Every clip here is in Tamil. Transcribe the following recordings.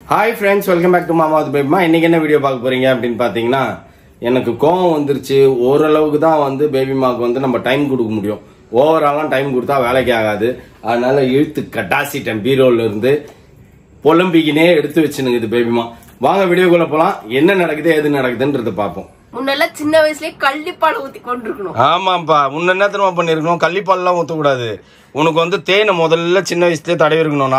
Hi friends welcome back to மாமாவது பேபிமா இன்னைக்கு என்ன வீடியோ பார்க்க போறீங்க அப்படின்னு பார்த்தீங்கன்னா எனக்கு கோவம் வந்துருச்சு ஓரளவுக்கு தான் வந்து பேபிமாவுக்கு வந்து நம்ம டைம் கொடுக்க முடியும் ஓவராலாம் டைம் கொடுத்தா வேலைக்கு ஆகாது அதனால இழுத்து கட்டாசிட்டேன் பீரோல இருந்து புலம்பிக்கினே எடுத்து வச்சுனுங்குது பேபிமா வாங்க வீடியோக்குள்ள போலாம் என்ன நடக்குது எது நடக்குதுன்றத பார்ப்போம் முன்னெல்லாம் சின்ன வயசுலயே கள்ளிப்பால் ஊத்தி கொண்டிருக்கணும் ஆமாப்பா முன்ன என்ன திரும்ப பண்ணிருக்கணும் கள்ளிப்பால்லாம் ஊற்றக்கூடாது உனக்கு வந்து தேனை முதல்ல சின்ன வயசுலயே தடவி இருக்கணும்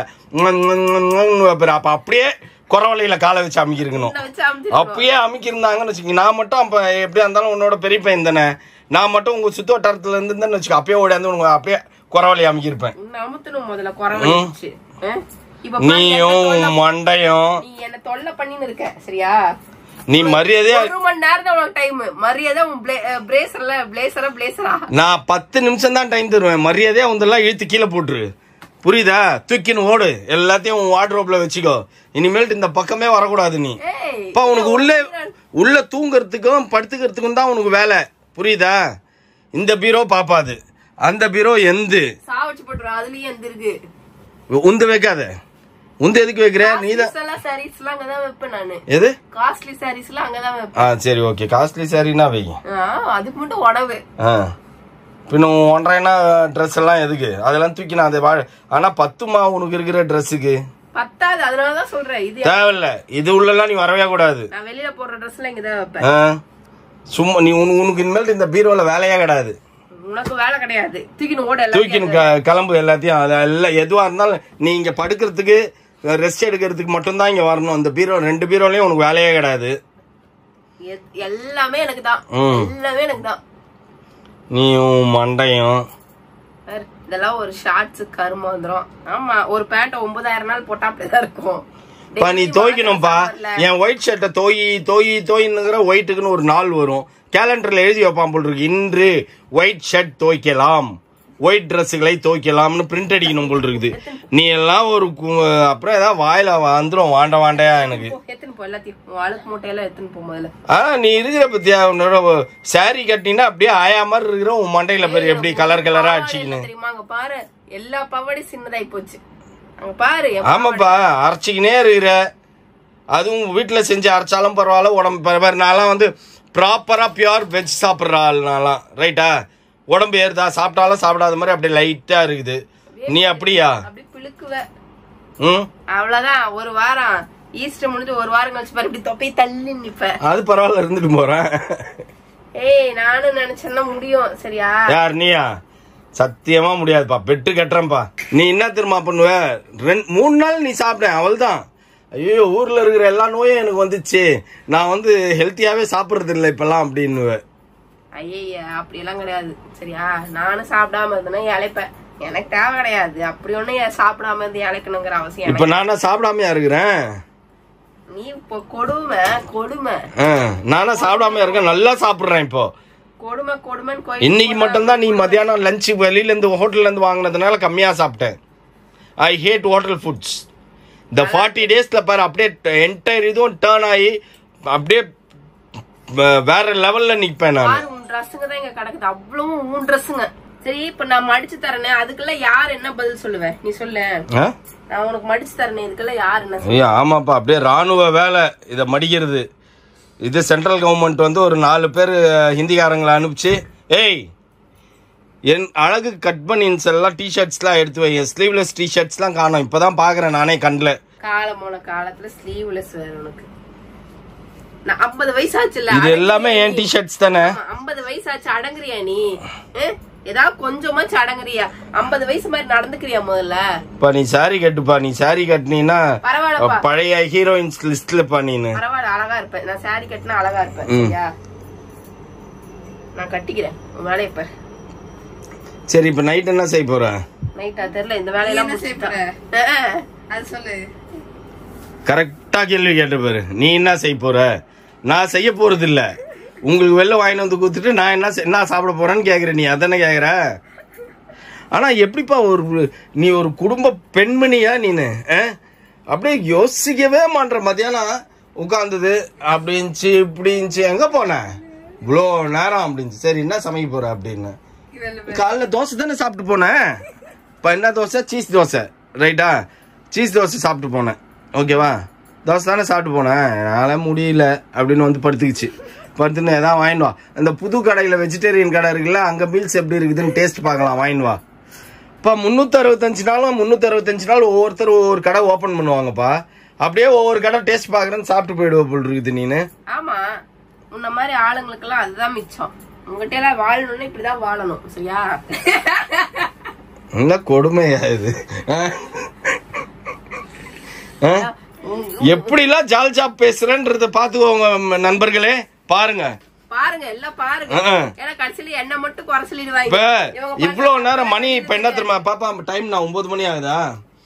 நாக்கில் அப்புறம் அப்ப அப்படியே குறவலையில காலை வச்சு அமைக்கிருக்கணும் உன்னை வச்சு அமுத்தி அப்பயே அமைக்கிருந்தாங்கன்னு வச்சுக்கோங்க நான் மட்டும் அப்ப எப்படியா இருந்தாலும் உன்னோட பெரிய பையன் தானே நான் மட்டும் உங்க சுத்து வட்டாரத்துல இருந்து வச்சுக்கோ அப்பயே ஓடியாந்து உனக்கு அப்பயே குறவலை அமைக்கிருப்பேன் உன்னை அமுத்தணும் முதல்ல குறை வந்துச்சு இப்ப பாரு, நீயும் என்ன தொல்லை- மண்டையும் நீ என்ன தொல்லை பண்ணின்னு இருக்க சரியா நீ மரியாதையா ஒரு மணி நேரம் தான் உனக்கு டைம் மரியாதை உன் பிரேசர்ல பிளேசரா பிளேசரா நான் பத்து நிமிஷம் தான் டைம் தருவேன் மரியாதையா உந்தெல்லாம் இழுத்து கீழே போட்டுரு புரியுதா தூக்கின்னு ஓடு எல்லாத்தையும் உன் வார்ட்ரோப்ல வச்சுக்கோ இனிமேல்ட்டு இந்த பக்கமே வரக்கூடாது நீ ஏய் இப்ப உனக்கு உள்ள உள்ள தூங்குறதுக்கும் படுத்துக்கிறதுக்கும் தான் உனக்கு வேலை புரியுதா இந்த பீரோ பாப்பாது அந்த பீரோ எந்து சாவச்சு போட்டுரும் அதுலயும் எந்த இருக்கு உந்து வைக்காத உந்து எதுக்கு வைக்கிற நீதான் எல்லாம் சாரீஸ் எல்லாம் அங்கதான் வைப்பேன் நானு எது காஸ்ட்லி சாரீஸ் எல்லாம் அங்கதான் வைப்பேன் ஆ சரி ஓகே காஸ்ட்லி சாரினா வைங்க ஆ, அதுக்கு மட்டும் உணவு ஆ பின்ன உன் ஒன்றரைனா ட்ரெஸ் எல்லாம் எதுக்கு அதெல்லாம் தூக்கி நான் அதை வா ஆனா பத்துமா உனக்கு இருக்கிற ட்ரெஸ்ஸுக்கு பத்தாது அதனாலதான் சொல்றேன் இது தேவையில்ல இது உள்ளெல்லாம் நீ வரவே கூடாது நான் வெளியில போடுற ட்ரெஸ்ல இங்கதான் வைப்பேன் ஆ? சும்மா நீ உனக்கு உனக்கு இனிமேல் இந்த பீரோல வேலையே கிடையாது உனக்கு வேலை கிடையாது தூக்கின்னு ஓட எல்லாம் தூக்கின்னு க- கிளம்பு எல்லாத்தையும் அது எல்லாம் எதுவா இருந்தாலும் நீ இங்க படுக்கிறதுக்கு ரெஸ்ட் எடுக்கிறதுக்கு மட்டும்தான் இங்க வரணும் அந்த பீரோ ரெண்டு பீரோலயும் உனக்கு வேலையே கிடையாது எ- எல்லாமே எனக்கு தான் ம். எல்லாமே எனக்கு தான் நீயும் மண்டையும் பாரு, இதெல்லாம் ஒரு ஷார்ட்ஸ் கரும வந்துரும் ஆமா ஒரு பேண்ட் ஒன்பதாயிரம் நாள் போட்டா அப்படிதான் இருக்கும் பா நீ Daily துவைக்கணும்ப்பா வாங்குற summerல. என் ஒயிட் ஷர்ட்டை தோயி தோயி தோயின்னுங்கிற ஒயிட்டுக்குன்னு ஒரு நாள் வரும் கேலண்டர்ல எழுதி வைப்பான் போல் இருக்கு இன்று ஒயிட் ஷர்ட் துவைக்கலாம் ஒயிட் ட்ரெஸ்ஸுகளை துவைக்கலாம்னு பிரிண்ட் அடிக்கணும் போல் இருக்குது நீ எல்லாம் ஒரு கு- அப்புறம் ஏதாவது வாயில வந்துரும் வாண்ட வாண்டையா எனக்கு போ, எடுத்துன்னு போ எல்லாத்தையும் உன் அழுக்கு மூட்டையெல்லாம் எடுத்துன்னு போ முதல்ல ஆ நீ இருக்கிற பத்தியா உன்னோட சாரி கட்டினா அப்படியே ஆயா மாதிரி இருக்கிற உன் மண்டையில பேர் எப்படி கலர் கலரா பாவாடை அடிச்சிக்கின்னு என்ன தெரியுமா அங்க பாரு எல்லா பவடி சின்னதாயி போச்சு அங்க பாரு என் ஆமாப்பா அரைச்சிக்கினே இருக்கிற அதுவும் வீட்டுல செஞ்சு அரைச்சாலும் பரவாயில்ல உடம்பு பாரு, பாரு நான்லாம் வந்து ப்ராப்பரா பியூர் வெஜ் சாப்பிட்ற ஆள் நான்லாம் ரைட்டா உடம்பு ஏறுதா சாப்பிட்டாலும் சாப்பிடாத மாதிரி அப்படியே லைட்டா இருக்குது நீ அப்படியா அப்படி பிழுக்குவ ம் அவ்வளவுதான் ஒரு வாரம் ஈஸ்டர் முடிஞ்சு ஒரு வாரம் கழிச்சு பாரு இப்படி தொப்பை தள்ளி நிப்ப அது பரவாயில்ல இருந்துட்டு போறேன் ஏய் நானும் நினைச்சேன்னா முடியும் சரியா யார் நீயா சத்தியமா முடியாதுப்பா பெட்டு கட்டுறேன்ப்பா நீ என்ன திரும்ப பண்ணுவ ரெண்டு மூணு நாள் நீ சாப்பிட்டேன் அவள்தான் ஐயோ ஊர்ல இருக்கிற எல்லா நோயும் எனக்கு வந்துச்சு நான் வந்து ஹெல்த்தியாவே சாப்பிடுறது இல்லை இப்பெல்லாம் அப்படின்னு ஐய அப்படி எல்லாம் கிடையாது சரியா நானும் சாப்பிடாம இருந்தேன்னா இழைப்பேன் எனக்கு தேவை கிடையாது அப்படி ஒண்ணும் சாப்பிடாம இருந்து இழைக்கணுங்கிற அவசியம் இப்ப எனக்கு நானா சாப்பிடாமையா இருக்கிறேன் நீ இப்போ கொடுமை கொடுமை ஆ, நானா சாப்பிடாம இருக்கேன் நல்லா சாப்பிடுறேன் இப்போ கொடுமை கொடுமைன்னு கோயில் இன்னைக்கு மட்டும்தான் நீ மத்தியானம் லஞ்ச் வெளியில இருந்து ஹோட்டல்ல இருந்து வாங்கினதுனால கம்மியா சாப்பிட்டேன் ஐ ஹேட் ஹோட்டல் ஃபுட்ஸ் இந்த ஃபார்ட்டி டேஸ்ல பாரு அப்படியே என்டையர் இதுவும் டேர்ன் ஆகி அப்படியே வ- வேற லெவல்ல நிப்பேன் நான் பாரு உன் ட்ரெஸ்ஸுங்க தான் இங்க கிடக்குது அவ்வளவும் உன் ட்ரெஸ்ஸுங்க சரி இப்ப நான் மடிச்சு தரேனே அதுக்கெல்லாம் யார் என்ன பதில் சொல்லுவேன் நீ சொல்லு ஆ? நான் உனக்கு மடிச்சு தரேனே இதுக்கெல்லாம் யார் என்ன சொல்லுவா? ஐயா ஆமாப்பா அப்படியே ராணுவ வேலை இதை மடிக்கிறது இது சென்ட்ரல் கவர்மெண்ட் வந்து ஒரு நாலு பேர் ஹிந்திக்காரங்களை அனுப்பிச்சு ஏய் என் அழகு கட் பனியன்ஸ் எல்லாம் டிஷர்ட்ஸ்லாம் எடுத்து வை ஸ்லீவ்லெஸ் டிஷர்ட்ஸ்லாம் காணோம் இப்பதான் பாக்குறேன் நானே கண்ணில் காலம் போன காலத்துல ஸ்லீவ்லெஸ் வேற உனக்கு நான் ஐம்பது வயசாச்சுல்ல இது எல்லாமே என் டிஷர்ட்ஸ் தானே ஐம்பது வயசாச்சு அடங்குறியா நீ அஹ்? ஏதாவது கொஞ்சமாச்சு அடங்குறியா ஐம்பது வயசு மாதிரி நடந்துக்கிறியா முதல்ல இப்ப நீ சாரி கட்டுப்பா நீ சாரி கட்டினீன்னா பரவாயில்லப்பா பழைய ஹீரோயின்ஸ் லிஸ்ட்ல பண்ணினு பரவாயில்ல அழகா இருப்பேன் நான் சாரி கட்டினா அழகா இருப்பேன் ம். சரியா நான் கட்டிக்கிறேன் உன் வேலையை பாரு சரி இப்ப நைட் என்ன செய்ய போற நைட்டா தெரியல இந்த வேலையெல்லாம் முடிச்சுட்டேன். அஹ். அது சொல்லு கரெக்டா கேள்வி கேட்ட பாரு நீ என்ன செய்ய போற நான் செய்ய போறது இல்ல உங்களுக்கு வெளில வாங்கிட்டு வந்து கொடுத்துட்டு நான் என்ன செய்- என்ன சாப்பிட போறேன்னு கேக்குற நீ அதானே கேக்குற ஆனா எப்படிப்பா ஒரு நீ ஒரு குடும்ப பெண்மணியா நீனு ஆ? அப்படியே யோசிக்கவே மாட்ற மத்தியானம் உட்காந்துது அப்படின்ச்சு இப்படின்ச்சு எங்க போன இவ்வளோ நேரம் அப்படின்ச்சு சரி என்ன சமைக்க போற அப்படின்னு இதெல்லாம் காலைல தோசை தானே சாப்பிட்டு போனேன் இப்போ என்ன தோசை சீஸ் தோசை ரைட்டா சீஸ் தோசை சாப்பிட்டு போனேன் ஓகேவா தோசை தானே சாப்பிட்டு போனேன் என்னால் முடியல அப்படின்னு வந்து படுத்துக்குச்சு படுத்துன்னு எதாவது வாங்கிட்டு வா இந்த புது கடையில் வெஜிடேரியன் கடை இருக்குல்ல அங்கே மீல்ஸ் எப்படி இருக்குதுன்னு டேஸ்ட் பார்க்கலாம் வாங்கிட்டு வா இப்போ முந்நூற்றி அறுபத்தஞ்சு நாளும் முந்நூற்றி அறுபத்தஞ்சு நாள் ஒவ்வொருத்தர் ஒவ்வொரு கடை ஓப்பன் பண்ணுவாங்கப்பா அப்படியே ஒவ்வொரு கடை டேஸ்ட் பார்க்குறேன்னு சாப்பிட்டு போயிடுவ போல் இருக்குது நீனு ஆமா உன்ன மாதிரி ஆளுங்களுக்கெல்லாம் அதுதான் மிச்சம் உங்ககிட்ட எல்லாம் வாழணும்னா இப்படிதான் வாழணும் சரியா என்ன கொடுமையா இது ஆ? ஆ? உங்க- எப்படிலாம் ஜால் ஜாப் பேசுறேன்றத பாத்துக்கோங்க ம- நண்பர்களே பாருங்க பாருங்க எல்லாம் பாருங்க ஆ. ஏன்னா கடைசியில என்ன மட்டும் குறை சொல்லிடுவாங்க இப்ப இவங்க பண்ற இவ்வளவு நேரம் மணி இப்ப என்ன தெரியுமா பாப்பா டைம் நான் ஒன்பது மணி ஆகுதா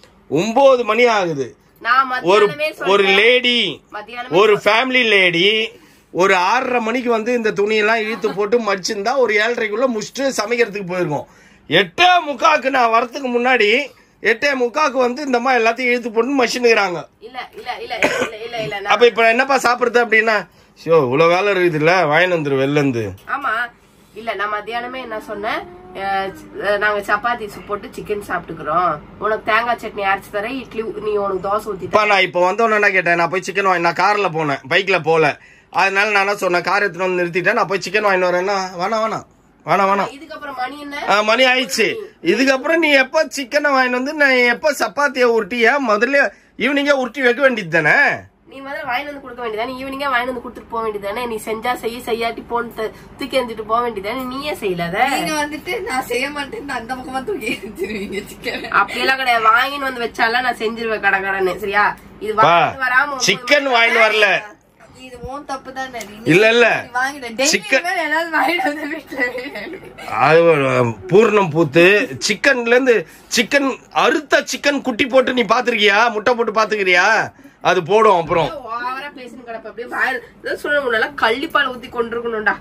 ஒன்பது மணி ஆகுது நான் ஒரு மத்தியானமே ஒரு சொல்றேன் லேடி மத்தியானமே ஒரு ஃபேமிலி லேடி ஒரு ஆறரை மணிக்கு வந்து இந்த துணியெல்லாம் இழுத்து போட்டு மடிச்சிருந்தா ஒரு ஏழரைக்குள்ள முடிச்சுட்டு சமைக்கிறதுக்கு போயிருக்கோம் எட்டே முக்காக்கு நான் வரதுக்கு முன்னாடி எட்டே முக்காக்கு வந்து இந்த மாதிரி எல்லாத்தையும் இழுத்து போட்டு மஷினுங்கிறாங்க இல்ல இல்ல இல்ல இல்ல இல்ல இல்ல நான்- அப்ப இப்ப என்னப்பா சாப்பிடுறது அப்படின்னா ஷோ இவ்வளவு வேலை இருக்குது இல்ல வாங்கிட்டு வந்துரு வெளில இருந்து ஆமா இல்ல நான் மத்தியானமே என்ன சொன்னேன் அஹ் சி- நாங்க சப்பாத்தி சு- போட்டு சிக்கன் சாப்பிட்டுக்கிறோம் உனக்கு தேங்காய் சட்னி அரைச்சு தரேன் இட்லி ஊ- நீ உனக்கு தோசை ஊத்தி இப்ப நான் இப்ப வந்தோன்னு என்ன கேட்டேன் நான் போய் சிக்கன் வாங்கி நான் கார்ல போனேன் பைக்ல போல அதனால நான் என்ன சொன்னேன் கார் எடுத்துட்டு வந்து நிறுத்திட்டேன் நான் போய் சிக்கன் வாங்கிட்டு வரேன்னா வேணாம் வேணாம் வேணாம் வேணாம் தரேன். இதுக்கப்புறம் மணி என்ன ஆ, மணி ஆயிடுச்சு இதுக்கப்புறம் நீ எப்ப சிக்கனை வாங்கிட்டு வந்து நான் எப்ப சப்பாத்திய உருட்டியா முதல்ல ஈவினிங்கா உருட்டி வைக்க வேண்டியது தானே நீ முதல்ல வாங்கிட்டு வந்து கொடுக்க வேண்டியதானே ஈவினிங்கா வாங்கிட்டு வந்து கொடுத்துட்டு போக வேண்டியதானே நீ செஞ்சா செய்ய செய்யாட்டி போன் தூக்கி எறிஞ்சிட்டு போக வேண்டியதானே நீயே செய்யல அத நீங்க வந்துட்டு நான் செய்ய மாட்டேன்னு அந்த பக்கமா தூக்கி எரிஞ்சிருவீங்க சிக்கன் அப்படியெல்லாம் கிடையாது வாங்கின்னு வந்து வச்சாலாம் நான் செஞ்சிருவேன் கடை கடைன்னு சரியா இது பா வாங்கிட்டு வராம ஒன்பது சிக்கன் மணிக்கு வாங்கிட்டு வரல இது உன் தப்பு தானே இல்ல, இல்ல. வாங்கிட்டேன் சிக்கன் டெய்லி ஏதாவது வாங்கிட்டு வந்து வீட்டுல அது ஒரு பூர்ணம் பூத்து சிக்கன்ல இருந்து சிக்கன் அறுத்த சிக்கன் குட்டி போட்டு நீ பாத்திருக்கியா முட்டை போட்டு பாத்துக்கிறியா அது போடும் அப்புறம் ஓவரா பேசின்னு கிடப்ப அப்படியே வாயில் சொல்ல முன்னால கள்ளிப்பால் ஊத்தி கொண்டிருக்கணும்டா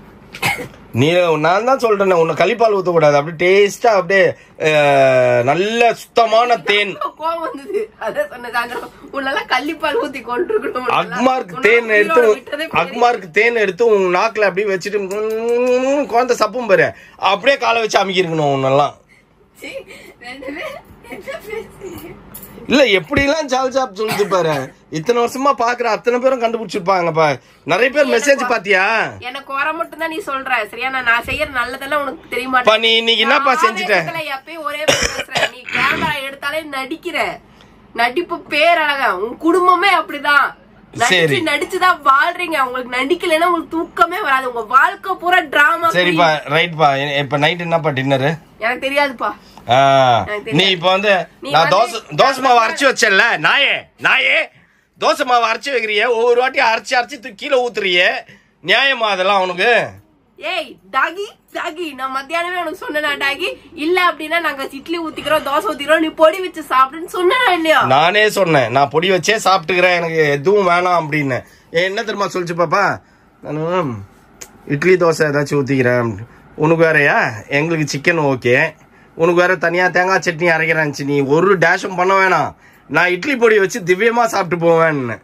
நீ நான் தான் சொல்றேன் உன்னை கலிப்பால் ஊத்தக்கூடாது அப்படியே டேஸ்டா அப்படியே அஹ், நல்ல சுத்தமான தேன் கோவம் வந்தது அதான் சொன்னதாங்க உன்னால கள்ளிப்பால் ஊத்தி கொண்டிருக்கணும் அக்மார்க் தேன் எடுத்து அக்மார்க் தேன் எடுத்து உன் நாக்குல அப்படியே வச்சுட்டு ம்ம் குழந்தை சப்பும் பாரு அப்படியே காலை வச்சு அமைக்கிருக்கணும் உன்னெல்லாம் சீ, ரெண்டு பேரும் என்ன பேசுறீங்க இல்ல எப்படிலாம் ஜால் ஜாப் சொல்லுது பாரு இத்தனை வருஷமா பாக்குற அத்தனை பேரும் கண்டுபிடிச்சிருப்பாங்கப்பா நிறைய பேர் மெசேஜ் பாத்தியா எனக்கு குறை மட்டும் தான் நீ சொல்ற சரியா நான் நான் செய்யற நல்லதெல்லாம் உனக்கு தெரிய பா மாட்டேன் நீ இன்னைக்கு என்னப்பா செஞ்சுட்ட எப்பயும் ஒரே மாதிரி பேசுற நீ கேமரா எடுத்தாலே நடிக்கிற நடிப்பு பேரழகா உன் குடும்பமே அப்படிதான் சரி. நடிச்சு நடிச்சுதான் வாழ்றீங்க உங்களுக்கு நடிக்கலைன்னா உங்களுக்கு தூக்கமே வராது உங்க வாழ்க்கை பூரா டிராமா சரிப்பா ரைட்பா இப்ப நைட் என்னப்பா டின்னரு எனக்கு தெரியாதுப்பா ஆ, எனக்கு தெரியாது. நீ இப்ப வந்து நீ நான் வந்து- தோசை தோசை மாவு அரைச்சு வச்சேன்ல நாயே நாயே தோசை மாவு அரைச்சு வைக்கிறிய ஒவ்வொரு வாட்டி அரைச்சு அரைச்சு தூக்கி கீழே ஊத்துறிய நியாயமா அதெல்லாம் உனக்கு ஏய் டாகி டாகி நான் மத்தியானமே உனக்கு சொன்னேனா டாகி இல்ல அப்படின்னா நாங்க இட்லி ஊத்திக்கிறோம் தோசை ஊத்திக்கிறோம் நீ பொடி வச்சு சாப்பிடுன்னு சொன்னேனா இல்லையா நானே சொன்னேன் நான் பொடி வச்சே சாப்பிட்டுக்கிறேன் எனக்கு எதுவும் வேணாம் அப்படின்னு ஏன் என்ன தெரியுமா சொல்லிச்சு பாப்பா நான் இட்லி தோசை ஏதாச்சும் ஊற்றிக்கிறேன் உனக்கு வேறயா எங்களுக்கு சிக்கன் ஓகே உனக்கு வேற தனியா தேங்காய் சட்னி அரைக்கிறேன்ச்சு நீ ஒரு டேஷும் பண்ண வேணாம் நான் இட்லி பொடி வச்சு திவ்யமா சாப்பிட்டு போவேன்னு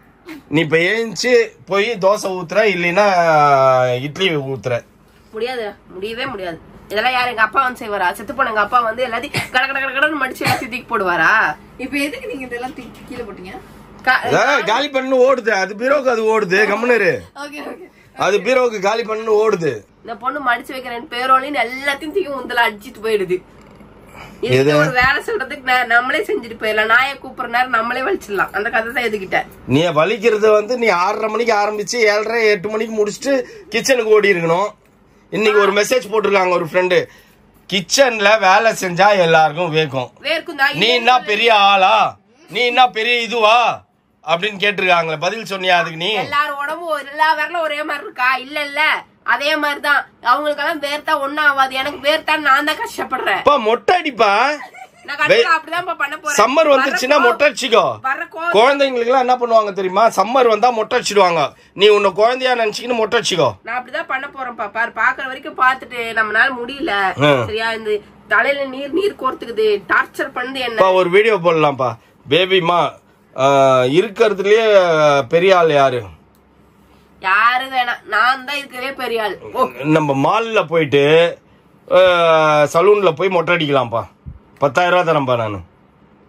நீ இப்ப ஏஞ்சி போய் தோசை ஊத்துற இல்லைன்னா இட்லி ஊத்துற முடியாது முடியவே முடியாது இதெல்லாம் யார் எங்க அப்பா வந்து செய்வாரா செத்து போன எங்க அப்பா வந்து எல்லாத்தையும் கட கட கட கடன்னு மடிச்சு எல்லாத்தையும் தூக்கி போடுவாரா இப்ப எதுக்கு நீங்க இதெல்லாம் தூக்கி கீழே போட்டீங்க க- அதான் காலி பண்ணு ஓடுது அது பீரோக்கு அது ஓடுது கம்முனரு ஓகே ஓகே அது பீரோவுக்கு காலி பண்ணு ஓடுது இந்த பொண்ணு மடிச்சு வைக்கிறேன் பேரோலின்னு எல்லாத்தையும் தூக்கி முந்தல அடிச்சிட்டு போயிடுது எது? இதுக்கு ஒரு வேலை சொல்றதுக்கு நா- நம்மளே செஞ்சுட்டு போயிடலாம் நாயை கூப்பிடுற நேரம் நம்மளே வலிச்சிடலாம் அந்த கதை தான் எதுக்கிட்ட நீ வலிக்கிறது வந்து நீ ஆறரை மணிக்கு ஆரம்பிச்சு ஏழரை எட்டு மணிக்கு முடிச்சுட்டு கிச்சனுக்கு ஓடி இருக்கணும் இன்னைக்கு ஒரு மெசேஜ் போட்டிருக்காங்க ஒரு ஃப்ரெண்டு கிச்சன்ல வேலை செஞ்சா எல்லாருக்கும் வேக்கும் வேர்க்கும் தான் நீ என்ன பெரிய ஆளா நீ என்ன பெரிய இதுவா அப்படின்னு கேட்டிருக்காங்களே பதில் சொன்னியா அதுக்கு நீ எல்லாரும் உடம்பும் ஒரு- எல்லா விரலும் ஒரே மாதிரி இருக்கா இல்ல இல்ல அதே மாதிரிதான் அவங்களுக்கெல்லாம் வேர்த்தா ஒண்ணும் ஆகாது எனக்கு வேர்த்தான் நான் தான் கஷ்டப்படுறேன் அப்பா மொட்டை அடிப்பா நான் கண்டிப்பா அப்படிதான் பண்ண போறேன் சம்மர் வந்துச்சுன்னா வர்ற மொட்டை அடிச்சுக்கோ வர்ற கோவம் குழந்தைங்களுக்கு எல்லாம் என்ன பண்ணுவாங்க தெரியுமா சம்மர் வந்தா மொட்டை அடிச்சிடுவாங்க நீ உன்னை குழந்தையா நினைச்சுக்கின்னு மொட்டை அடிச்சுக்கோ நான் அப்படிதான் பண்ண போறேன் பாரு பாக்குற வரைக்கும் பாத்துட்டு நம்மளால முடியல ம். சரியா இந்த தலையில நீர் நீர் கோர்த்துக்குது டார்ச்சர் பண்ணுது என்ன பா ஒரு வீடியோ போடலாம்ப்பா பேபிமா இருக்கிறதுலயே பெரிய ஆள் யாரு யாரு வேணாம் நான் தான் இருக்கவே பெரிய ஆள் ஓ நம்ம மால்ல போயிட்டு சலூன்ல போய் மொட்டை அடிக்கலாம்ப்பா பத்தாயிரம் ரூபா தரேன்ப்பா நான்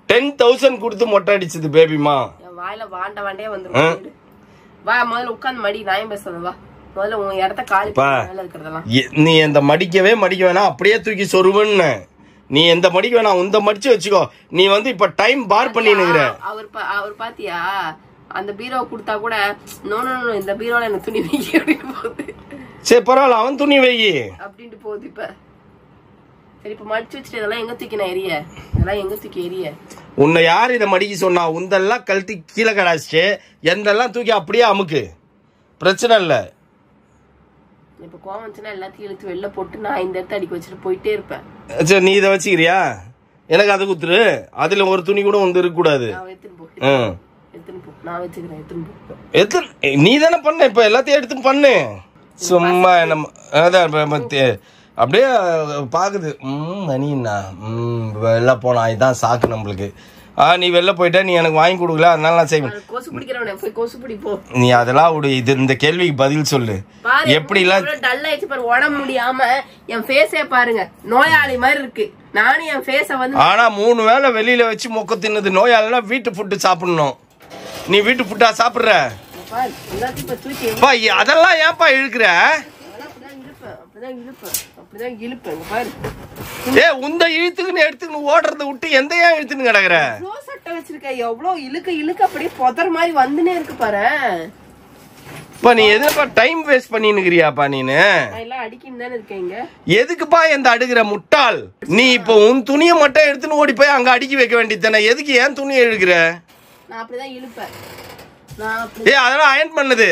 டென் தௌசண்ட் கொடுத்து மொட்டை அடிச்சது பேபிமா என் வாயில வாண்ட வாண்டே வந்துரும் வா முதல்ல உட்காந்து மடி நான் பேசுறது வா முதல்ல உன் இடத்த காலி பா. பண்ணு, மேல இருக்கிறதெல்லாம் எ- நீ இந்த மடிக்கவே மடிக்க வேணாம் அப்படியே தூக்கி சொருவன்னு நீ எந்த மடிக்க வேணாம் உந்த மடிச்சு வச்சுக்கோ நீ வந்து இப்ப டைம் பார் பண்ணினுங்கிற அவர் பா- அவர் பாத்தியா அந்த பீரோ கொடுத்தா கூட நோ நோ நோ இந்த பீரோல எனக்கு துணி வைக்க அப்படின்னு போகுது சரி பரவாயில்ல அவன் துணி வை அப்படின்ட்டு போகுது இப்ப சரி இப்ப மடிச்சு வச்சுட்டு இதெல்லாம் எங்க தூக்கி நான் எரிய இதெல்லாம் எங்க தூக்கி எரிய உன்னை யார் இதை மடிக்க சொன்னா உந்தெல்லாம் கழட்டி கீழே கடாச்சு எந்தெல்லாம் தூக்கி அப்படியே அமுக்கு பிரச்சனை இல்லை இப்ப கோவம் வந்துச்சுன்னா எல்லாத்தையும் இழுத்து வெளில போட்டு நான் இந்த இடத்த அடிக்க வச்சுட்டு போயிட்டே இருப்பேன் சரி நீ இதை வச்சுக்கிறியா எனக்கு அதை குத்துரு அதுல ஒரு துணி கூட வந்து இருக்கக்கூடாது நான் எடுத்துன்னு போ ம் எடுத்துன்னு போ நான் வச்சுக்கிறேன் எடுத்துன்னு போ எத்தனை நீ தானே பண்ண இப்ப எல்லாத்தையும் எடுத்து பண்ணு சும்மா நம்ம அதான் இப்ப நம்ம தே- அப்படியே பாக்குது ம் மணிண்ணா ம் வெளில போனா இதுதான் சாக்கு நம்மளுக்கு ஆ நீ வெளில போயிட்ட நீ எனக்கு வாங்கி கொடுக்கல அதனால நான் செய்வேன் கொசு பிடிக்கிறவனே போய் கொசு பிடி போ நீ அதெல்லாம் விடு இது இந்த கேள்விக்கு பதில் சொல்லு பாரு எப்படிலாம் டல் ஆயிடுச்சு பாரு உடம்பு முடியாம என் ஃபேஸே பாருங்க நோயாளி மாதிரி இருக்கு நானும் என் ஃபேஸ வந்து ஆனா மூணு வேளை வெளியில வச்சு மொக்க தின்னது நோயாளினா வீட்டு ஃபுட்டு சாப்பிடணும் நீ வீட்டு ஃபுட்டா சாப்பிடுற பாரு எல்லாத்தையும் இப்ப தூக்கி எங்க- பா அதெல்லாம் ஏன்பா இழுக்கிற அதெல்லாம் அப்படிதான் இழுப்பேன் அப்படிதான் இழுப்பேன் அப்படிதான் இழுப்பேன் இங்க பாரு ஏ உந்த இழுத்துக்குன்னு எடுத்துக்கின்னு ஓடுறத விட்டு எந்த ஏன் இழுத்துன்னு கிடக்குற எவ்வளோ சட்டை வச்சிருக்க எவ்வளவு இழுக்க இழுக்க அப்படியே புதர் மாதிரி வந்துனே இருக்கு பாரு பா நீ எதுப்பா டைம் வேஸ்ட் பண்ணினுக்கிறியாப்பா நீனு நான் எல்லாம் அடிக்கின்னு தானே இருக்கேன் இங்க எதுக்குப்பா இந்த அடுக்குற முட்டாள் நீ இப்போ உன் துணியை மட்டும் எடுத்துன்னு ஓடி போய் அங்க அடுக்கி வைக்க வேண்டியது தானே எதுக்கு ஏன் துணியை இழுக்கிற நான் அப்படிதான் இழுப்பேன் நான் அப்படி ஏ அதெல்லாம் அயன் பண்ணுது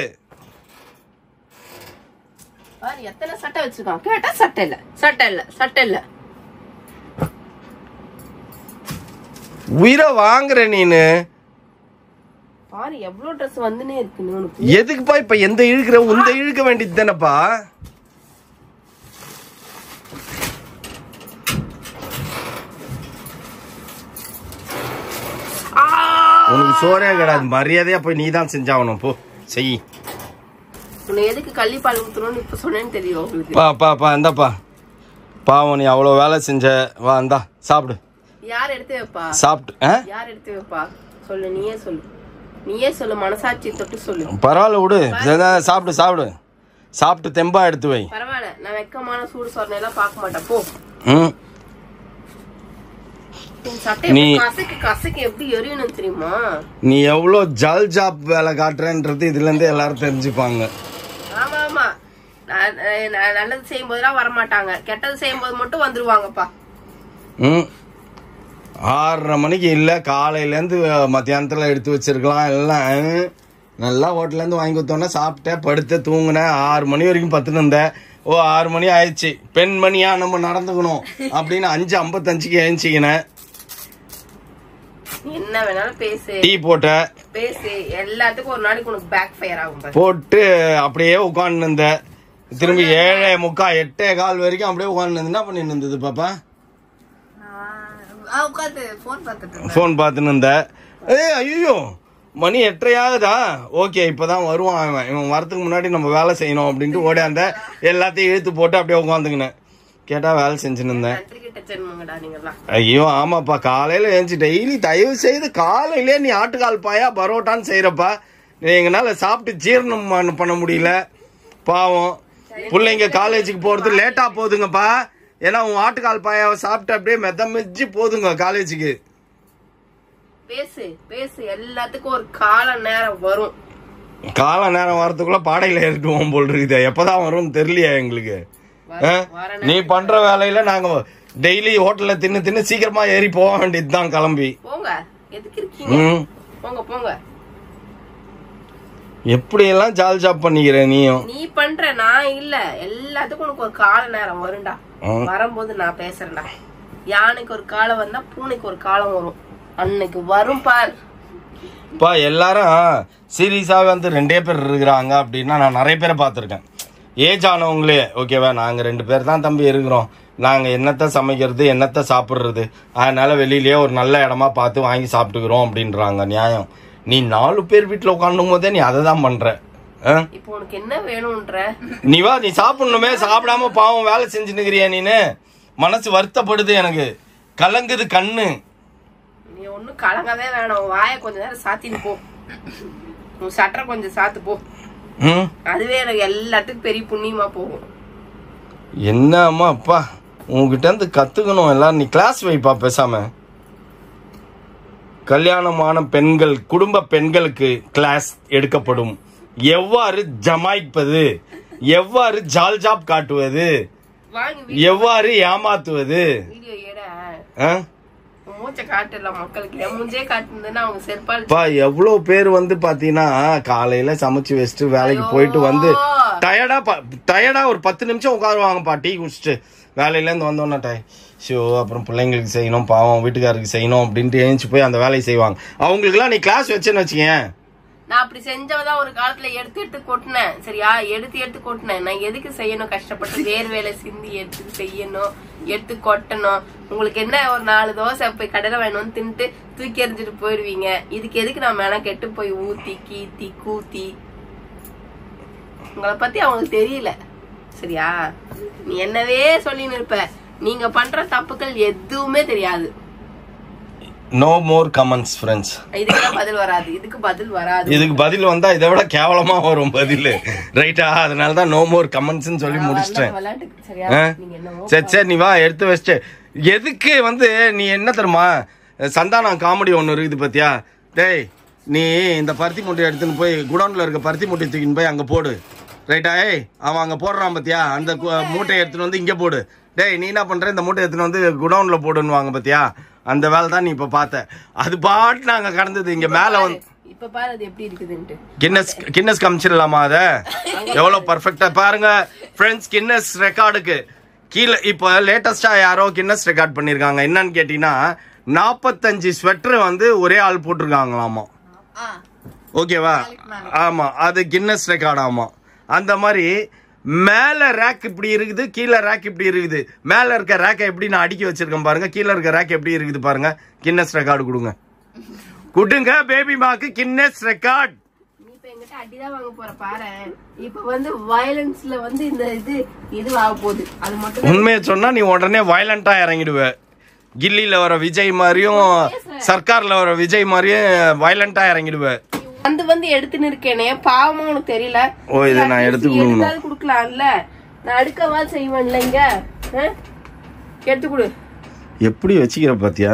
பாரு எத்தனை சட்டை வச்சிருக்கான் கேட்டா சட்டை இல்ல சட்டை இல்ல சட்டை இல்ல உயிரை வாங்குற நீனு பாரு எவ்வளவு ட்ரெஸ் வந்துனே இருக்குன்னு உனக்கு எதுக்குப்பா இப்ப எந்த இழுக்கிற உந்த இழுக்க வேண்டியது தானேப்பா உனக்கு சோறே கிடையாது மரியாதையா போய் நீ தான் செஞ்சாகணும் போ செய் உன்னை எதுக்கு கள்ளிப்பால் ஊத்தணும்னு இப்ப சொன்னேன்னு தெரியும் உங்களுக்கு பா பா பா இந்தாப்பா பாவம் நீ அவ்வளோ வேலை செஞ்ச வா இந்தா சாப்பிடு யார் எடுத்து வைப்பா சாப்பிட்டு ஆ யார் எடுத்து வைப்பா சொல்லு நீயே சொல்லு நீயே சொல்லு மனசாட்சி தொட்டு சொல்லு பரவாயில்ல விடு இதான் சாப்பிடு சாப்பிடு சாப்பிட்டு தெம்பா எடுத்து வை பரவாயில்ல நான் வெக்கமான சூடு சொரணை எல்லாம் பார்க்க மாட்டேன் போ ம் உன் சட்டை நீ- எப்படி கசக்கு கசக்கு எப்படி எரியணும் தெரியுமா நீ எவ்வளோ ஜால் ஜாப் வேலை காட்டுறன்றது இதுலேருந்து எல்லாரும் தெரிஞ்சுப்பாங்க ஆமா ஆமா நான் நான் நல்லது செய்யும் போதெல்லாம் வரமாட்டாங்க கெட்டது செய்யும் போது மட்டும் வந்துருவாங்கப்பா ம் ஆறரை மணிக்கு இல்லை காலையிலேருந்து மத்தியானத்தில் எடுத்து வச்சிருக்கலாம் எல்லாம் ம். நல்லா ஹோட்டல்லேருந்து வாங்கி கொடுத்தோன்னே சாப்பிட்டேன் படுத்தேன் தூங்கினேன் ஆறு மணி வரைக்கும் பத்துன்னு இருந்தேன் ஓ ஆறு மணி ஆயிடுச்சு பெண்மணியா நம்ம நடந்துக்கணும் அப்படின்னு அஞ்சு ஐம்பத்தஞ்சுக்கு எழுச்சிக்கினேன் நீ என்ன வேணாலும் பேசு டீ போட்டேன் பேசு எல்லாத்துக்கும் ஒரு நாளைக்கு உனக்கு பேக் ஃபயர் ஆகும் பாரு போட்டு அப்படியே உட்காந்து இருந்தேன் திரும்பி ஏழே முக்கா எட்டே கால் வரைக்கும் அப்படியே உட்காந்து என்ன பண்ணிட்டு இருந்தது பாப்பா உட்காந்து போன் பார்த்துட்டு ஃபோன் பார்த்துன்னு இருந்தேன் ஏய் ஐயோ மணி எட்டரை ஆகுதா ஓகே இப்பதான் வருவான் அவன் இவன் வரதுக்கு முன்னாடி நம்ம வேலை செய்யணும் அப்படின்ட்டு ஓடியாந்த எல்லாத்தையும் இழுத்து போட்டு அப்படியே உட்காந்துக்கினேன் கேட்டா வேலை செஞ்சுன்னு இருந்தேன் நன்றி கிட்ட ஜென்மங்கடா நீங்கெல்லாம் ஐயோ ஆமாப்பா காலையில எழுந்துச்சு டெய்லி தயவு செய்து காலையிலே நீ ஆட்டுக்கால் பாயா பரோட்டான்னு செய்யறப்பா நீ எங்கனால சாப்பிட்டு ஜீரணம் பண்ண- பண்ண முடியல பாவம் பிள்ளைங்க காலேஜுக்கு போறது லேட்டா போகுதுங்கப்பா ஏன்னா உன் ஆட்டுக்கால் பாயாவை சாப்பிட்டு அப்படியே மெதமிச்சு போதுங்க காலேஜுக்கு பேசு பேசு எல்லாத்துக்கும் ஒரு கால நேரம் வரும் கால நேரம் வரதுக்குள்ள பாடையில ஏறிட்டுவோம் போல் இருக்குது எப்பதான் வரும்னு தெரியலையா எங்களுக்கு ஆ? வர நீ பண்ற வேலையில நாங்க டெய்லி ஹோட்டல்ல தின்னு தின்னு சீக்கிரமா ஏறி போக வேண்டியதுதான் கிளம்பி போங்க எதுக்கு இருக்கீங்க ம் போங்க போங்க எப்படி எல்லாம் ஜால் ஜாப் பண்ணிக்கிற நீயும் நீ பண்ற நான் இல்ல எல்லாத்துக்கும் உனக்கு ஒரு கால நேரம் வரும்டா ம். வரும்போது நான் பேசுறேன்டா யானைக்கு ஒரு காலம் வந்தா பூனைக்கு ஒரு காலம் வரும் அன்னைக்கு வரும் பார் இப்போ எல்லாரும் சீரியஸாக வந்து ரெண்டே பேர் இருக்கிறாங்க அப்படின்னா நான் நிறைய பேரை பார்த்துருக்கேன் ஏஜ் ஆனவங்களே ஓகேவா நாங்கள் ரெண்டு பேர் தான் தம்பி இருக்கிறோம் நாங்கள் என்னத்தை சமைக்கிறது என்னத்தை சாப்பிட்றது அதனால வெளியிலேயே ஒரு நல்ல இடமா பார்த்து வாங்கி சாப்பிட்டுக்கிறோம் அப்படின்றாங்க நியாயம் நீ நாலு பேர் வீட்டில் உட்காந்தும் போதே நீ அதை தான் பண்ணுற ஆ இப்போ உனக்கு என்ன வேணும்ன்ற நீ வா நீ சாப்பிடணுமே சாப்பிடாம பாவம் வேலை செஞ்சுன்னுக்கிறியா நீனு மனசு வருத்தப்படுது எனக்கு கலங்குது கண்ணு நீ ஒண்ணும் கலங்கவே வேணாம் உன் வாயை கொஞ்ச நேரம் சாத்தின்னு போ உன் சட்டரை கொஞ்சம் சாத்து போ ம் அதுவே எனக்கு எல்லாத்துக்கும் பெரிய புண்ணியமா போகும் என்னம்மா அப்பா உங்ககிட்ட இருந்து கத்துக்கணும் எல்லாரும் நீ கிளாஸ் வைப்பா பேசாம கல்யாணமான பெண்கள் குடும்ப பெண்களுக்கு கிளாஸ் எடுக்கப்படும் எவ்வாறு ஜமாய்ப்பது எவ்வாறு ஜால்ஜாப் காட்டுவது வாங்கி எவ்வாறு ஏமாத்துவது வீடியோ எட ஆ? உன் மூச்சை காட்டுல மக்களுக்கு என் மூஞ்சே காட்டுனதுன்னா அவங்க செருப்பால் அப்பா எவ்வளவு பேர் வந்து பாத்தீங்கன்னா காலையில சமைச்சு வச்சுட்டு வேலைக்கு போயிட்டு வந்து டயர்டா டயர்டா ஒரு பத்து நிமிஷம் உட்காருவாங்கப்பா டீ குடிச்சிட்டு வேலையில இருந்து வந்தோன்னா டை ஷோ அப்புறம் பிள்ளைங்களுக்கு செய்யணும் பாவம் வீட்டுக்காரருக்கு செய்யணும் அப்படின்ட்டு ஏஞ்சி போய் அந்த வேலையை செய்வாங்க அவங்களுக்குலாம் நீ கிளாஸ் வச்சேன்னு வச்சுக்கேன் நான் அப்படி செஞ்சவதான் ஒரு காலத்துல எடுத்து எடுத்து கொட்டினேன் சரியா எடுத்து எடுத்து கொட்டினேன் நான் எதுக்கு செய்யணும் கஷ்டப்பட்டு வேர் வேலை சிந்தி எடுத்து செய்யணும் எடுத்து கொட்டணும் உங்களுக்கு என்ன ஒரு நாலு தோசை போய் கடையில வேணும்னு தின்ட்டு தூக்கி எறிஞ்சிட்டு போயிடுவீங்க இதுக்கு எதுக்கு நான் மேல கெட்டு போய் ஊத்தி கீத்தி கூத்தி உங்களை பத்தி அவங்களுக்கு தெரியல சரியா நீ என்னவே சொல்லின்னு இருப்ப நீங்க பண்ற தப்புகள் எதுவுமே தெரியாது நோ மோர் கமெண்ட்ஸ் ஃப்ரெண்ட்ஸ் இதுக்கெல்லாம் பதில் வராது இதுக்கு பதில் வராது இதுக்கு பதில் வந்தா இதை விட கேவலமா வரும் பதில் ரைட்டா அதனால தான் நோ மோர் கமெண்ட்ஸ்னு சொல்லி முடிச்சிட்டேன் விளையாட்டுக்கு சரியா ஆ? நீங்க என்னமோ சரி சரி நீ வா எடுத்து வச்சுட்டு எதுக்கு வந்து நீ என்ன தெரியுமா சந்தானம் காமெடி ஒன்று இருக்குது பாத்தியா டேய் நீ இந்த பருத்தி மூட்டை எடுத்துன்னு போய் குடோன்ல இருக்க பருத்தி மூட்டை தூக்கின்னு போய் அங்க போடு ரைட்டா ஏய் அவன் அங்க போடுறான் பாத்தியா அந்த கு- மூட்டையை எடுத்துன்னு வந்து இங்க போடு டேய் நீ என்ன பண்ற இந்த மூட்டை எடுத்துன்னு வந்து குடோன்ல போடுன்னு வாங்க பாத்தியா அந்த வேலை தான் நீ இப்ப பார்த்த அது பாட்டு நாங்க கடந்தது இங்க மேல வந்து இப்ப பாரு அது எப்படி இருக்குதுன்ட்டு கின்னஸ் கின்னஸ் காமிச்சிடலாமா அத எவ்வளவு பர்ஃபெக்டா பாருங்க ஃப்ரெண்ட்ஸ் கின்னஸ் ரெக்கார்டுக்கு கீழே இப்போ லேட்டஸ்டா யாரோ கின்னஸ் ரெக்கார்ட் பண்ணிருக்காங்க என்னன்னு கேட்டீங்கன்னா நாற்பத்தஞ்சு ஸ்வெட்டர் வந்து ஒரே ஆள் போட்டிருக்காங்களாமா ஆ ஓகேவா ஆமா அது கின்னஸ் ரெக்கார்ட் ஆமா அந்த மாதிரி மேல ரேக் இப்படி இருக்குது கீழே ரேக் இப்படி இருக்குது மேல இருக்க ரேக்கை எப்படி நான் அடுக்கி வச்சிருக்கேன் பாருங்க கீழே இருக்க ரேக் எப்படி இருக்குது பாருங்க கின்னஸ் ரெக்கார்டு கொடுங்க கொடுங்க பேபி மாக்கு கின்னஸ் ரெக்கார்ட் நீ இப்ப எங்கிட்ட அடிதான் வாங்க போற பாரு இப்ப வந்து வயலன்ஸ்ல வந்து இந்த இது இது ஆக போகுது அது மட்டும் உண்மையை சொன்னா நீ உடனே வயலண்டா இறங்கிடுவ கில்லில வர விஜய் மாதிரியும் சர்க்கார்ல வர விஜய் மாதிரியும் வயலண்டா இறங்கிடுவ வந்து வந்து எடுத்துன்னு இருக்கேனே பாவமா உனக்கு தெரியல ஓ, இதை நான் எடுத்து கொடுக்கணும். எடுத்தாவது கொடுக்கலாம்ல நான் அடுக்கவா செய்வேன்ல இங்க ஆ? எடுத்து கொடு எப்படி வச்சுக்கிற பாத்தியா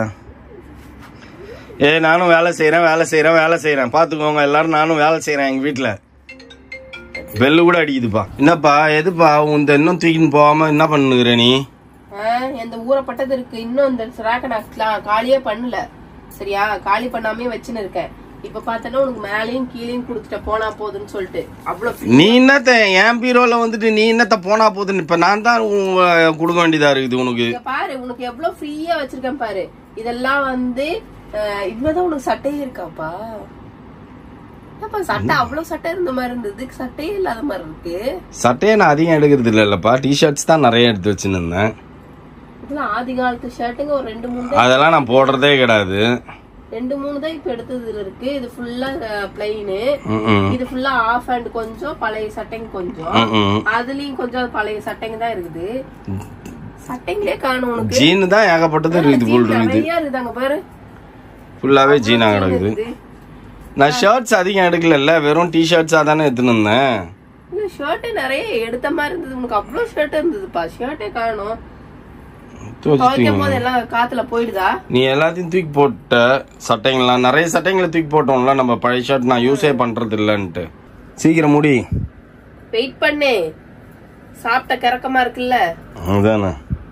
ஏ நானும் வேலை செய்றேன் வேலை செய்றேன் வேலை செய்றேன் பாத்துக்கோங்க எல்லாரும் நானும் வேலை செய்றேன் எங்க வீட்டுல பெல்லு கூட அடிக்குதுப்பா என்னப்பா எதுப்பா உந்த இன்னும் தூக்கின்னு போகாம என்ன பண்ணுகிற நீ ஆ, எந்த ஊறப்பட்டது இருக்கு இன்னும் இந்த ராக்க நான் cla- காலியே பண்ணல சரியா காலி பண்ணாமே வச்சுன்னு இருக்கேன் இப்ப பார்த்தனா உனக்கு மேலயும் கீழேயும் கொடுத்துட்ட போனா போதுன்னு சொல்லிட்டு அவ்வளவு நீ என்னத்த என் பீரோல வந்துட்டு நீ என்னத்த போனா போதுன்னு இப்ப நான் தான் உ- கொடுக்க வேண்டியதா இருக்குது உனக்கு இங்க பாரு உனக்கு எவ்வளவு ஃப்ரீயா வச்சிருக்கேன் பாரு இதெல்லாம் வந்து அஹ், இவ்வளவுதான் உனக்கு சட்டையே இருக்காப்பா என்னப்பா சட்டை அவ்வளவு சட்டை இருந்த மாதிரி இருந்தது சட்டையே இல்லாத மாதிரி இருக்கு சட்டையை நான் அதிகம் எடுக்கிறது இல்லைல்லப்பா டிஷர்ட்ஸ் தான் நிறைய எடுத்து வச்சுருந்தேன் இதெல்லாம் ஆதி காலத்து ஷர்ட்டுங்க ஒரு ரெண்டு மூணு தான் அதெல்லாம் நான் போடுறதே கிடையாது ரெண்டு மூணு தான் இப்ப எடுத்ததுல இருக்கு இது ஃபுல்லா பிளைனு ம்ம். இது ஃபுல்லா ஆஃப் ஹேண்ட் கொஞ்சம் பழைய சட்டைங்க கொஞ்சம் ம்ம். அதுலயும் கொஞ்சம் பழைய சட்டைங்க தான் இருக்குது சட்டைங்களே காணும் உனக்கு ஜீனு தான் ஏகப்பட்டது இருக்குது போல் இருக்குது நிறைய இருக்குது அங்க பாரு ஃபுல்லாவே ஜீனா கிடக்குது இருக்குது. நான் ஷர்ட்ஸ் அதிகம் எடுக்கல வெறும் டிஷர்ட்ஸா தானே எடுத்துன்னு இருந்தேன் இல்ல ஷர்ட்டே நிறைய எடுத்த மாதிரி இருந்தது உனக்கு அவ்வளவு ஷர்ட் இருந்ததுப்பா ஷர்ட்டே காணும் துவச்சு துவைக்கும் போது எல்லாம் காத்துல போயிடுதா நீ எல்லாத்தையும் தூக்கி போட்ட சட்டைங்களாம் நிறைய சட்டைங்களை தூக்கி போட்டோம்ல நம்ம பழைய ஷர்ட் நான் யூஸே பண்றது இல்லைன்ட்டு சீக்கிரம் முடி வெயிட் பண்ணு சாப்பிட்ட கிறக்கமா இருக்குல்ல அதானே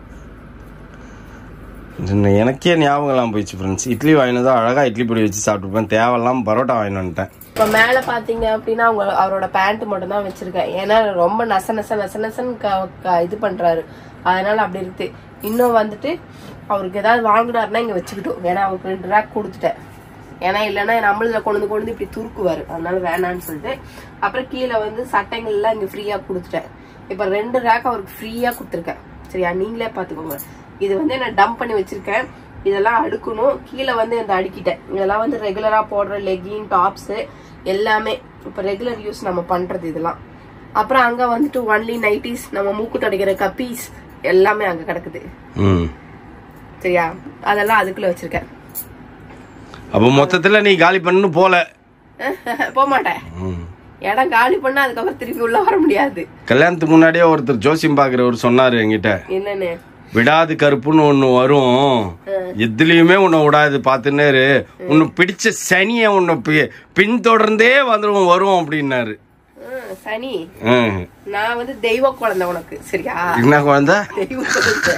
இது எனக்கே ஞாபகம் எல்லாம் போயிடுச்சு ஃப்ரெண்ட்ஸ் இட்லி வாங்கினதா அழகா இட்லி பொடி வச்சு சாப்பிட்டுப்பேன் தேவையில்லாம பரோட்டா வாங்கிட்டு வந்துட்டேன் இப்ப மேல பாத்தீங்க அப்படின்னா அவங்க அவரோட பேண்ட் மட்டும் தான் வச்சிருக்கேன் ஏன்னா ரொம்ப நச நச நச நசன்னு க- க- இது பண்றாரு அதனால அப்படி இருக்கு இன்னும் வந்துட்டு அவருக்கு ஏதாவது வாங்கினாருன்னா இங்க வச்சுக்கிட்டோம் ஏன்னா அவருக்கு ரெண்டு ரேக் கொடுத்துட்டேன் ஏன்னா இல்லைன்னா நம்மளதுல கொண்டு வந்து கொண்டு வந்து இப்படி துருக்குவாரு அதனால வேணான்னு சொல்லிட்டு அப்புறம் கீழே வந்து சட்டைகள் எல்லாம் இங்க ஃப்ரீயா கொடுத்துட்டேன் இப்ப ரெண்டு ரேக் அவருக்கு ஃப்ரீயா கொடுத்துருக்கேன் சரியா நீங்களே பாத்துக்கோங்க இது வந்து நான் டம்ப் பண்ணி வச்சிருக்கேன் இதெல்லாம் அடுக்கணும் கீழே வந்து இந்த அடுக்கிட்டேன் இதெல்லாம் வந்து ரெகுலரா போடுற லெகின் டாப்ஸ் எல்லாமே இப்ப ரெகுலர் யூஸ் நம்ம பண்றது இதெல்லாம் அப்புறம் அங்க வந்துட்டு ஒன்லி நைட்டிஸ் நம்ம மூக்கு துடைக்கிற கப்பீஸ் எல்லாமே அங்க கிடக்குது ம் சரியா அதெல்லாம் அதுக்குள்ள வச்சிருக்கேன் அப்ப மொத்தத்துல நீ காலி பண்ணு போல போக மாட்டேன் ம். இடம் காலி பண்ணா அதுக்கப்புறம் திருப்பி உள்ள வர முடியாது கல்யாணத்துக்கு முன்னாடியே ஒருத்தர் ஜோசியம் பாக்குறவர் சொன்னாரு என்கிட்ட என்னன்னு விடாது கருப்புன்னு ஒண்ணு வரும் எதுலயுமே உன்னை விடாது பாத்துன்னேரு உன்னை பிடிச்ச சனிய உன்னை பி- பின்தொடர்ந்தே வந்துடும் வரும் அப்படின்னாரு ம், சனி ம். நான் வந்து தெய்வ குழந்தை உனக்கு சரியா என்ன குழந்தை தெய்வ குழந்தை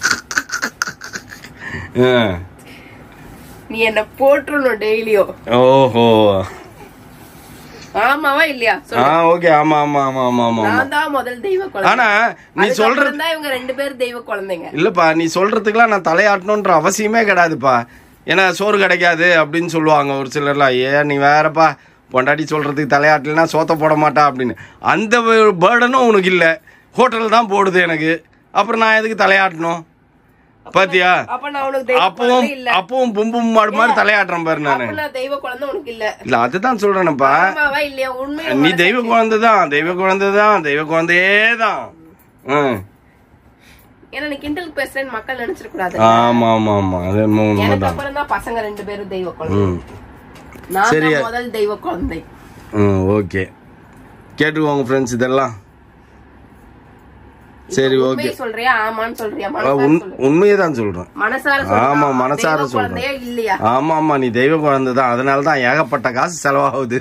ம். நீ என்ன போட்டுறணும் டெய்லியும் ஓஹோ ஆமாவா இல்லையா ஆ சொல்லு. ஓகே ஆமா ஆமா ஆமா ஆமா ஆமா ஆமா நான் தான் முதல் தெய்வ குழந்தை ஆனா நீ சொல்ற அதுக்கப்புறம் தான் இவங்க ரெண்டு பேரும் தெய்வ குழந்தைங்க இல்லப்பா நீ சொல்றதுக்கெல்லாம் நான் தலையாட்டணுன்ற அவசியமே கிடையாதுப்பா ஏன்னா சோறு கிடைக்காது அப்படின்னு சொல்லுவாங்க ஒரு சிலர்லாம் ஏன் நீ வேறப்பா பொண்டாட்டி சொல்றதுக்கு தலையாட்டலைன்னா சோத்த போட மாட்டா அப்படின்னு அந்த பேர்டனும் உனக்கு இல்லை ஹோட்டல் தான் போடுது எனக்கு அப்புறம் நான் எதுக்கு தலையாட்டணும் பாத்தியா அப்ப நான் உனக்கு தெய்வ அப்பவும் குழந்தை இல்ல அப்பவும் பும்பும் மாடு மாதிரி தலையாட்டுறேன் பாரு நானு அப்ப நான் தெய்வ குழந்தை உனக்கு இல்ல இல்ல அதுதான் சொல்றேனப்பா ஆமாவா இல்லையா உண்மையை நீ தெய்வ குழந்தை தான் தெய்வ குழந்தை தான் தெய்வ குழந்தையே தான் ம். ஏன்னா நீ கிண்டலுக்கு பேசுறேன்னு மக்கள் நினைச்சிட கூடாது ஆமா ஆமா ஆமா அது என்னமோ எனக்கு உண்மைதான் அப்புறம் தான் பசங்க ரெண்டு பேரும் தெய்வ குழந்தை ம் நான் சரியா. தான் முதல் தெய்வ குழந்தை ம் ஓகே கேட்டுக்கோங்க ஃப்ரெண்ட்ஸ் இதெல்லாம் சரி ஓகே உண்மையை சொல்றியா ஆமான்னு சொல்றியா மனசார சொல்லு உண்மையை தான் சொல்றேன் மனசார சொல்றியா? ஆமா, மனசார தெய்வ சொல்றேன். குழந்தையா இல்லையா ஆமா ஆமா நீ தெய்வ குழந்தை தான் அதனால தான் ஏகப்பட்ட காசு செலவாகுது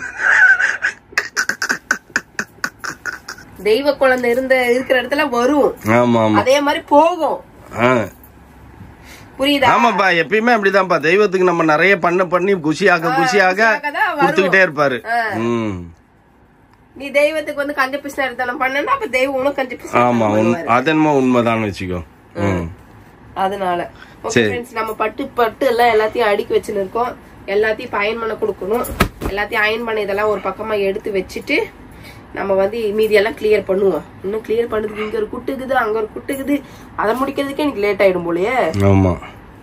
தெய்வ குழந்தை இருந்த இருக்கிற இடத்துல வரும் ஆமா ஆமா அதே மாதிரி போகும் ஆ. புரியுதா ஆமாப்பா எப்பயுமே அப்படிதான்ப்பா தெய்வத்துக்கு நம்ம நிறைய பண்ண பண்ணி குஷியாக குஷியாக குஷியாக தான் வரும். கொடுத்துக்கிட்டே இருப்பாரு ஆ. ம் நீ தெய்வத்துக்கு வந்து கஞ்ச பிசினாரித்தனம் பண்ணனா அப்ப தெய்வம் உனக்கு கஞ்ச ஆமா பிசினாரித்தனம் உண்- பண்ணுவாரு. அது என்னமோ உண்மைதான் வச்சுக்கோ ம் அதனால ஓகே சரி. ஃப்ரெண்ட்ஸ் நம்ம பட்டு பட்டு எல்லாம் எல்லாத்தையும் அடுக்கி வச்சுன்னு இருக்கோம் எல்லாத்தையும் இப்ப அயன் பண்ண கொடுக்கணும் எல்லாத்தையும் அயன் பண்ண இதெல்லாம் ஒரு பக்கமா எடுத்து வச்சுட்டு நம்ம வந்து மீதியெல்லாம் கிளியர் பண்ணுவோம் இன்னும் கிளியர் பண்ணதுக்கு இங்க ஒரு குட்டுக்குது அங்க ஒரு குட்டுக்குது அதை முடிக்கிறதுக்கே எனக்கு லேட் ஆயிடும் போலயே ஆமா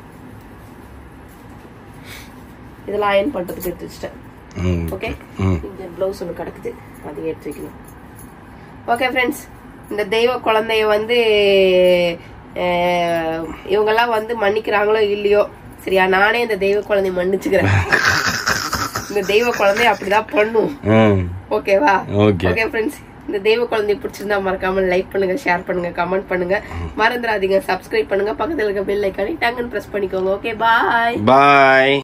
இதெல்லாம் அயன் பண்றதுக்கு எடுத்து வச்சுட்டேன் ம் ஓகே ம் இந்த ப்ளவுஸ் ஒன்று கிடக்குது அதையும் எடுத்து வைக்கணும் ஓகே ஃப்ரெண்ட்ஸ் இந்த தெய்வ குழந்தைய வந்து அஹ், இவங்கெல்லாம் வந்து மன்னிக்கிறாங்களோ இல்லையோ சரியா நானே இந்த தெய்வ குழந்தைய மன்னிச்சுக்கிறேன் இந்த தெய்வ குழந்தைய அப்படிதான் பண்ணும் ம் ஓகேவா ஓகே ஓகே ஃப்ரெண்ட்ஸ் இந்த தெய்வ குழந்தைய பிடிச்சிருந்தா மறக்காம லைக் பண்ணுங்க ஷேர் பண்ணுங்க கமெண்ட் பண்ணுங்க மறந்துடாதீங்க சப்ஸ்கிரைப் பண்ணுங்க பக்கத்துல இருக்க பெல் ஐக்கானே டங்குன்னு பிரஸ் பண்ணிக்கோங்க ஓகே பாய் பாய்